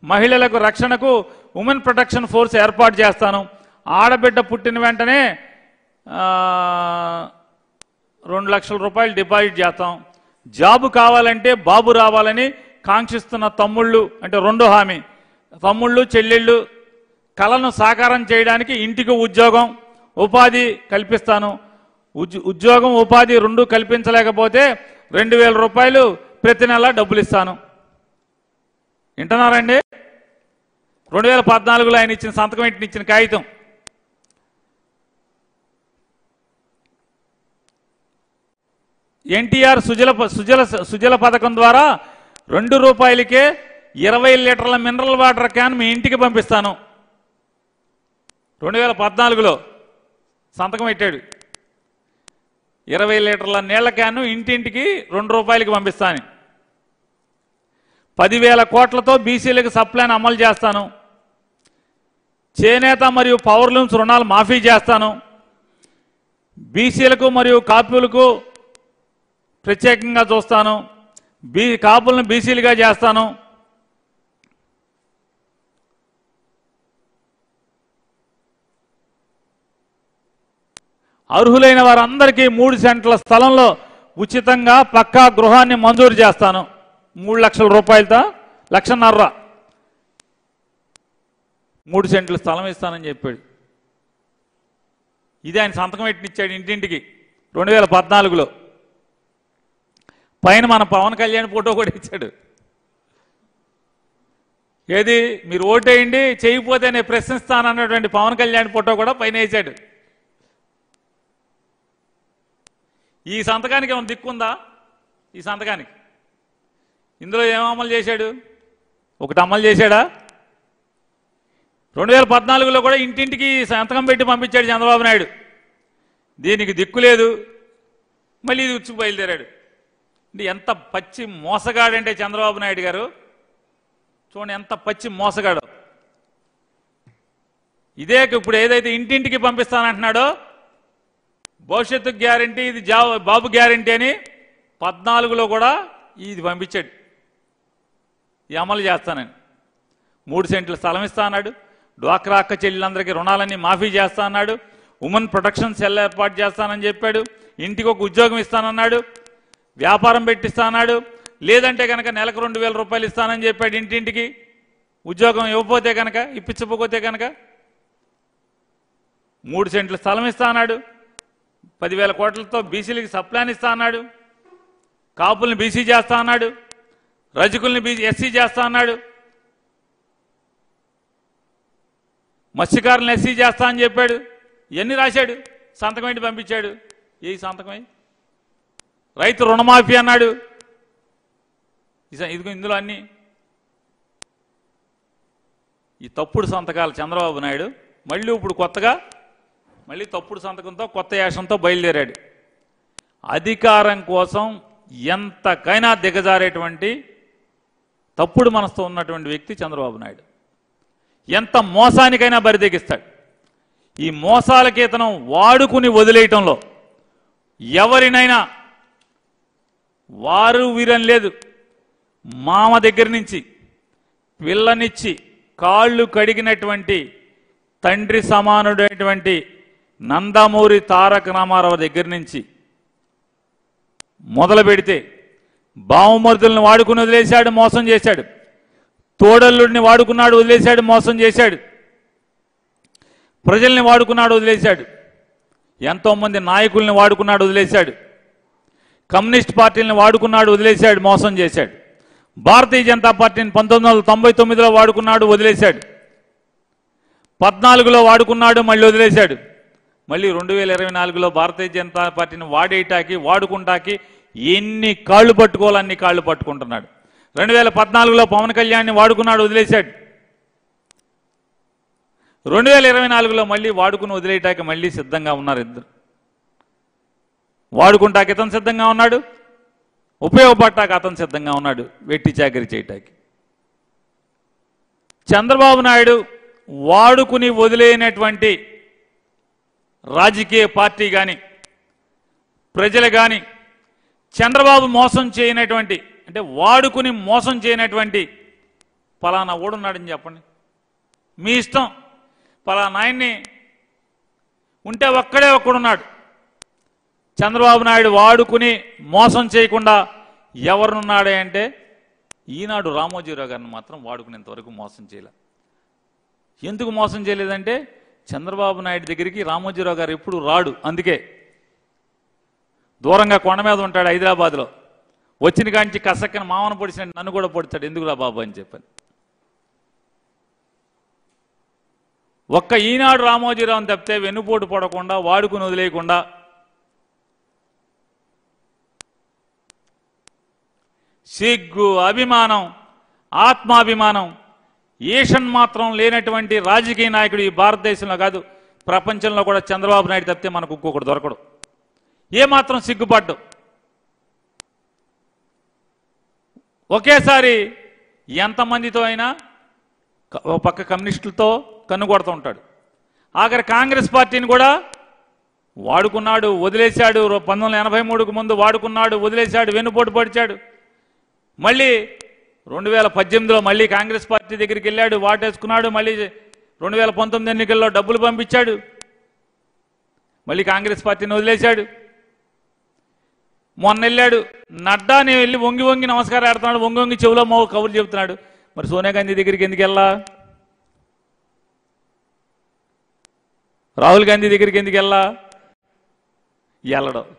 మహిళలకు రక్షణకు women protection force ఏర్పాటు చేస్తాను ఆడబిడ్డ పుట్టిన వెంటనే ఆ, రెండు లక్షల రూపాయలు డిపాజిట్ చేస్తాం జాబు కావాలంటే బాబు రావాలని కాంక్షిస్తున్న తమ్ముళ్ళు అంటే రెండో హామీ తమ్ముళ్ళు చెల్లెళ్ళు కళను సాకారం చేయడానికి ఇంటికి ఉద్యోగం ఉపాధి కల్పిస్తాను ఉజ్- ఉద్యోగం ఉపాధి రెండు కల్పించలేకపోతే రెండు వేల రూపాయలు ప్రతి నెల డబ్బులు ఇస్తాను వింటున్నారండి రెండు వేల పద్నాలుగులో ఆయన ఇచ్చిన సంతకం ఇంటిని ఇచ్చిన కాగితం ఎన్టీఆర్ సుజల ప- సుజల సుజల పథకం ద్వారా రెండు రూపాయలకే ఇరవై లీటర్ల మినరల్ వాటర్ క్యాన్ మీ ఇంటికి పంపిస్తాను రెండు వేల పద్నాలుగులో సంతకం పెట్టాడు ఇరవై లీటర్ల నీళ్ల క్యాను ఇంటింటికి రెండు రూపాయలకి పంపిస్తాను పదివేల కోట్లతో బీసీలకు సప్లైని అమలు చేస్తాను చేనేత మరియు పవర్ లూమ్స్ రుణాలు మాఫీ చేస్తాను బీసీలకు మరియు కాపులకు ప్రత్యేకంగా చూస్తాను బీ కాపులను బీసీలుగా చేస్తాను అర్హులైన వారందరికీ మూడు సెంట్ల స్థలంలో ఉచితంగా పక్కా గృహాన్ని మంజూరు చేస్తాను మూడు లక్షల రూపాయలతో లక్షన్నర మూడు సెంట్ల స్థలం ఇస్తానని చెప్పాడు ఇది ఆయన సంతకం పెట్టినిచ్చాడు ఇంటింటికి రెండు వేల పద్నాలుగులో పైన మన పవన్ కళ్యాణ్ ఫోటో కూడా ఇచ్చాడు ఏది మీరు ఓటేయండి చేయకపోతే నేను ప్రశ్నిస్తానన్నటువంటి పవన్ కళ్యాణ్ ఫోటో కూడా పైన వేశాడు ఈ సంతకానికి ఏమైనా దిక్కుందా ఈ సంతకానికి ఇందులో ఏం అమలు చేశాడు ఒకటి అమలు చేశాడా రెండు వేల పద్నాలుగులో కూడా ఇంటింటికి సంతకం పెట్టి పంపించాడు చంద్రబాబు నాయుడు దీనికి దిక్కు లేదు మళ్ళీ ఇది వచ్చి బయలుదేరాడు అంటే ఎంత పచ్చి మోసగాడంటే చంద్రబాబు నాయుడు గారు చూడండి ఎంత పచ్చి మోసగాడు ఇదే ఇప్పుడు ఏదైతే ఇంటింటికి పంపిస్తానంటున్నాడో భవిష్యత్తు గ్యారంటీ ఇది జా బాబు గ్యారంటీ అని పద్నాలుగులో కూడా ఇది పంపించాడు ఈ అమలు చేస్తానని మూడు సెంట్ల స్థలం ఇస్తా అన్నాడు డ్వాక్రా అక్క చెల్లెలందరికీ రుణాలన్నీ మాఫీ చేస్తా అన్నాడు ఉమెన్ ప్రొటెక్షన్ సెల్ ఏర్పాటు చేస్తానని చెప్పాడు ఇంటికి ఒక ఉద్యోగం ఇస్తానన్నాడు వ్యాపారం పెట్టిస్తా అన్నాడు లేదంటే కనుక నెలకు రెండు వేల రూపాయలు ఇస్తానని చెప్పాడు ఇంటింటికి ఉద్యోగం ఇవ్వకపోతే కనుక ఇప్పించకపోతే కనుక మూడు సెంట్ల స్థలం ఇస్తా అన్నాడు పదివేల కోట్లతో బీసీలకి సప్లాన్ ఇస్తా అన్నాడు కాపుల్ని బీసీ చేస్తా అన్నాడు రజకుల్ని బీసీ ఎస్సీ చేస్తా అన్నాడు మత్స్యకారులను ఎస్సీ చేస్తా అని చెప్పాడు ఇవన్నీ రాశాడు సంతకం ఏంటి పంపించాడు ఏ సంతకమై రైతు రుణమాఫీ అన్నాడు ఇస- ఇదిగో ఇందులో అన్ని ఈ తప్పుడు సంతకాలు చంద్రబాబు నాయుడు మళ్ళీ ఇప్పుడు కొత్తగా మళ్ళీ తప్పుడు సంతకంతో కొత్త యాసంతో బయలుదేరాడు అధికారం కోసం ఎంతకైనా దిగజారేటువంటి తప్పుడు మనసుతో ఉన్నటువంటి వ్యక్తి చంద్రబాబు నాయుడు ఎంత మోసానికైనా బరిదెగిస్తాడు ఈ మోసాలకి ఇతను వాడుకుని వదిలేయటంలో ఎవరినైనా వారు వీరని లేదు మామ దగ్గర నుంచి పిల్లనిచ్చి కాళ్ళు కడిగినటువంటి తండ్రి సమానుడైనటువంటి నందమూరి తారక రామారావు దగ్గర నుంచి మొదలు పెడితే బావమరుదులను వాడుకుని వదిలేశాడు మోసం చేశాడు తోడల్లుడిని వాడుకున్నాడు వదిలేశాడు మోసం చేశాడు ప్రజల్ని వాడుకున్నాడు వదిలేశాడు ఎంతోమంది నాయకుల్ని వాడుకున్నాడు వదిలేశాడు కమ్యూనిస్ట్ పార్టీలను వాడుకున్నాడు వదిలేశాడు మోసం చేశాడు భారతీయ జనతా పార్టీని పంతొమ్మిది వందల తొంభై తొమ్మిదిలో వాడుకున్నాడు వదిలేశాడు పద్నాలుగులో వాడుకున్నాడు మళ్ళీ వదిలేశాడు మళ్ళీ రెండు వేల ఇరవై నాలుగులో భారతీయ జనతా పార్టీని వాడేయటాకి వాడుకుంటాకి ఎన్ని కాళ్ళు పట్టుకోవాలో అన్ని కాళ్ళు పట్టుకుంటున్నాడు రెండు వేల పద్నాలుగులో పవన్ కళ్యాణ్ని వాడుకున్నాడు వదిలేశాడు రెండు వేల ఇరవై నాలుగులో మళ్ళీ వాడుకుని వదిలేయటానికి మళ్ళీ సిద్ధంగా ఉన్నారు ఇద్దరు వాడుకుంటాకి ఇతను సిద్ధంగా ఉన్నాడు ఉపయోగపడటానికి అతను సిద్ధంగా ఉన్నాడు వెట్టి చాకరీ చేయటానికి చంద్రబాబు నాయుడు వాడుకుని వదిలేనటువంటి రాజకీయ పార్టీ కానీ ప్రజలు కానీ చంద్రబాబు మోసం చేయనటువంటి అంటే వాడుకుని మోసం చేయనటువంటి పలానా ఓడున్నాడని చెప్పండి మీ ఇష్టం పలానా ఆయన్ని ఉంటే ఒక్కడే ఒక్కడున్నాడు చంద్రబాబు నాయుడు వాడుకుని మోసం చేయకుండా ఎవరున్నాడే అంటే ఈనాడు రామోజీరావు గారిని మాత్రం వాడుకునేంత వరకు మోసం చేయలే ఎందుకు మోసం చేయలేదంటే చంద్రబాబు నాయుడు దగ్గరికి రామోజీరావు గారు ఎప్పుడు రాడు అందుకే దూరంగా కొండ మీద ఉంటాడు హైదరాబాద్లో వచ్చిన కాంచి కసక్కన మామన పొడిచిన నన్ను కూడా పొడిచాడు ఎందుకురా బాబు అని చెప్పాను ఒక్క ఈనాడు రామోజీరావుని తప్పితే వెన్నుపోటు పడకుండా వాడుకుని వదిలేయకుండా సిగ్గు అభిమానం ఆత్మాభిమానం ఈషన్ మాత్రం లేనటువంటి రాజకీయ నాయకుడు ఈ భారతదేశంలో కాదు ప్రపంచంలో కూడా చంద్రబాబు నాయుడు తప్పితే మనకు ఇంకొకటి దొరకడు ఏమాత్రం సిగ్గుపడ్డు ఒకేసారి ఎంతమందితో అయినా క- ఒక పక్క కమ్యూనిస్టులతో కన్నుకొడుతూ ఉంటాడు ఆఖరి కాంగ్రెస్ పార్టీని కూడా వాడుకున్నాడు వదిలేశాడు రో- పంతొమ్మిది వందల ఎనభై మూడుకు ముందు వాడుకున్నాడు వదిలేశాడు వెన్నుపోటు పడిచాడు మళ్ళీ రెండు వేల పద్దెనిమిదిలో మళ్ళీ కాంగ్రెస్ పార్టీ దగ్గరికి వెళ్ళాడు వాటేసుకున్నాడు మళ్ళీ రెండు వేల పంతొమ్మిది ఎన్నికల్లో డబ్బులు పంపించాడు మళ్ళీ కాంగ్రెస్ పార్టీని వదిలేశాడు మొన్న వెళ్ళాడు నడ్డాని వెళ్ళి వంగి వంగి నమస్కారం ఆడుతున్నాడు వంగి వంగి చెవిలో మో కబుర్లు చెబుతున్నాడు మరి సోనియా గాంధీ దగ్గరికి ఎందుకు వెళ్ళా రాహుల్ గాంధీ దగ్గరికి ఎందుకు వెళ్ళా వెళ్ళడం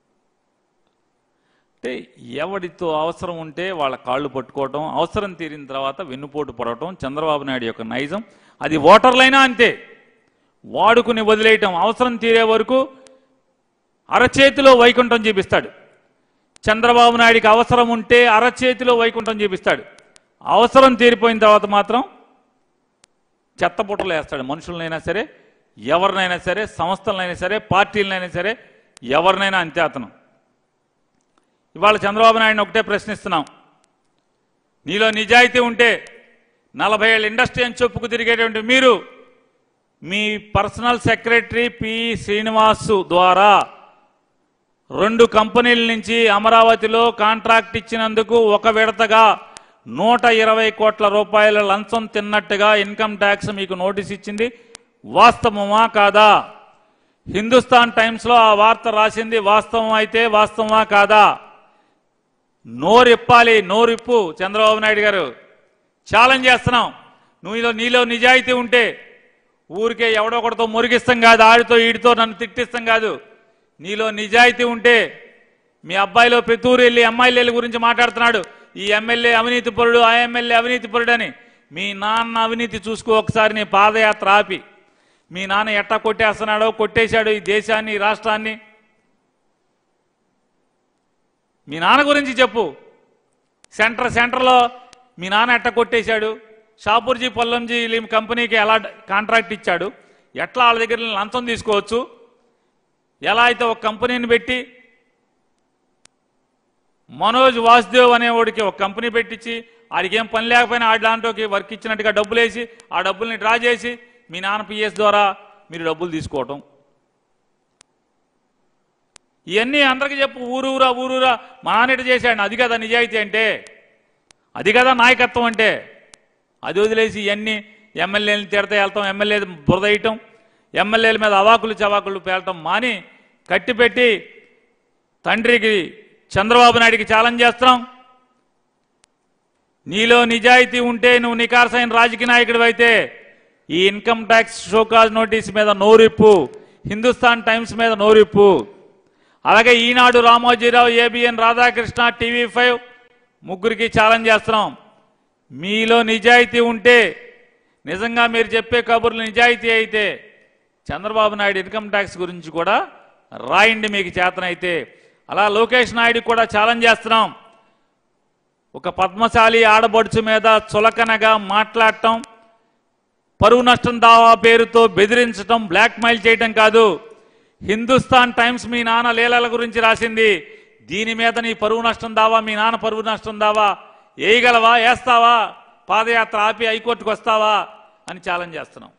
అంటే ఎవడితో అవసరం ఉంటే వాళ్ళ కాళ్ళు పట్టుకోవటం అవసరం తీరిన తర్వాత వెన్నుపోటు పడటం చంద్రబాబు నాయుడు యొక్క నైజం అది ఓటర్లైనా అంతే వాడుకుని వదిలేయటం అవసరం తీరే వరకు అరచేతిలో వైకుంఠం చూపిస్తాడు చంద్రబాబు నాయుడికి అవసరం ఉంటే అరచేతిలో వైకుంఠం చూపిస్తాడు అవసరం తీరిపోయిన తర్వాత మాత్రం చెత్తపుట్టలు వేస్తాడు మనుషులనైనా సరే ఎవరినైనా సరే సంస్థలనైనా సరే పార్టీలనైనా సరే ఎవరినైనా అంతే అతను ఇవాళ చంద్రబాబు నాయుడిని ఒకటే ప్రశ్నిస్తున్నాం నీలో నిజాయితీ ఉంటే నలభై ఏళ్ళ ఇండస్ట్రీ అని చెప్పుకు తిరిగేటువంటి మీరు మీ పర్సనల్ సెక్రటరీ పి శ్రీనివాసు ద్వారా రెండు కంపెనీల నుంచి అమరావతిలో కాంట్రాక్ట్ ఇచ్చినందుకు ఒక విడతగా నూట ఇరవై కోట్ల రూపాయల లంచం తిన్నట్టుగా ఇన్కమ్ ట్యాక్స్ మీకు నోటీస్ ఇచ్చింది వాస్తవమా కాదా హిందుస్థాన్ టైమ్స్లో ఆ వార్త రాసింది వాస్తవం అయితే వాస్తవమా కాదా నోరిప్పాలి నోరిప్పు చంద్రబాబు నాయుడు గారు ఛాలెంజ్ చేస్తున్నాం నువ్వు నీలో నిజాయితీ ఉంటే ఊరికే ఎవడొకడితో మురిగిస్తాం కాదు ఆడితో ఈడితో నన్ను తిట్టిస్తాం కాదు నీలో నిజాయితీ ఉంటే మీ అబ్బాయిలో ప్రతి ఊరు వెళ్ళి ఎమ్మెల్యేల గురించి మాట్లాడుతున్నాడు ఈ ఎమ్మెల్యే అవినీతి పరుడు ఆ ఎమ్మెల్యే అవినీతి పరుడు అని మీ నాన్న అవినీతి చూసుకో ఒకసారి నీ పాదయాత్ర ఆపి మీ నాన్న ఎట్టా కొట్టేస్తున్నాడో కొట్టేశాడు ఈ దేశాన్ని ఈ రాష్ట్రాన్ని మీ నాన్న గురించి చెప్పు సెంటర్ సెంటర్లో మీ నాన్న ఎట్ట కొట్టేశాడు షాపూర్జీ పొల్లంజీ లిమ్ కంపెనీకి ఎలా కాంట్రాక్ట్ ఇచ్చాడు ఎట్లా వాళ్ళ దగ్గర లంచం తీసుకోవచ్చు ఎలా అయితే ఒక కంపెనీని పెట్టి మనోజ్ వాసుదేవ్ అనేవాడికి ఒక కంపెనీ పెట్టించి ఆడికి ఏం పని లేకపోయినా ఆడి దాంట్లోకి వర్క్ ఇచ్చినట్టుగా డబ్బులు వేసి ఆ డబ్బుల్ని డ్రా చేసి మీ నాన్న పిఎస్ ద్వారా మీరు డబ్బులు తీసుకోవటం ఇవన్నీ అందరికీ చెప్పు ఊరూరా ఊరూరా మా నాన్న ఇటు చేశాడు అది కదా నిజాయితీ అంటే అది కదా నాయకత్వం అంటే అది వదిలేసి ఇవన్నీ ఎమ్మెల్యేలు తిడతా వెళ్తాం ఎమ్మెల్యే బురద వేయటం ఎమ్మెల్యేల మీద అవాకులు చవాకులు పేలటం మాని కట్టిపెట్టి తండ్రికి చంద్రబాబు నాయుడికి ఛాలెంజ్ చేస్తున్నాం నీలో నిజాయితీ ఉంటే నువ్వు నికార్సైన రాజకీయ నాయకుడు అయితే ఈ ఇన్కమ్ ట్యాక్స్ షోకాజ్ నోటీస్ మీద నోరిప్పు హిందుస్థాన్ టైమ్స్ మీద నోరిప్పు అలాగే Eenadu Ramoji Rao ABN Radhakrishna TV five ముగ్గురికి ఛాలెంజ్ చేస్తున్నాం మీలో నిజాయితీ ఉంటే నిజంగా మీరు చెప్పే కబుర్లు నిజాయితీ అయితే చంద్రబాబు నాయుడు ఇన్కమ్ ట్యాక్స్ గురించి కూడా రాయండి మీకు చేతనైతే అలా లోకేష్ నాయుడు కూడా ఛాలెంజ్ చేస్తున్నాం ఒక పద్మశాలి ఆడబడుచు మీద చులకనగా మాట్లాడటం పరువు నష్టం దావా పేరుతో బెదిరించటం బ్లాక్మెయిల్ చేయటం కాదు హిందుస్థాన్ టైమ్స్ మీ నాన్న లీలల గురించి రాసింది దీని మీద నీ పరువు నష్టం దావా మీ నాన్న పరువు నష్టం దావా వేయగలవా వేస్తావా పాదయాత్ర ఆపి హైకోర్టుకు వస్తావా అని ఛాలెంజ్ చేస్తున్నాం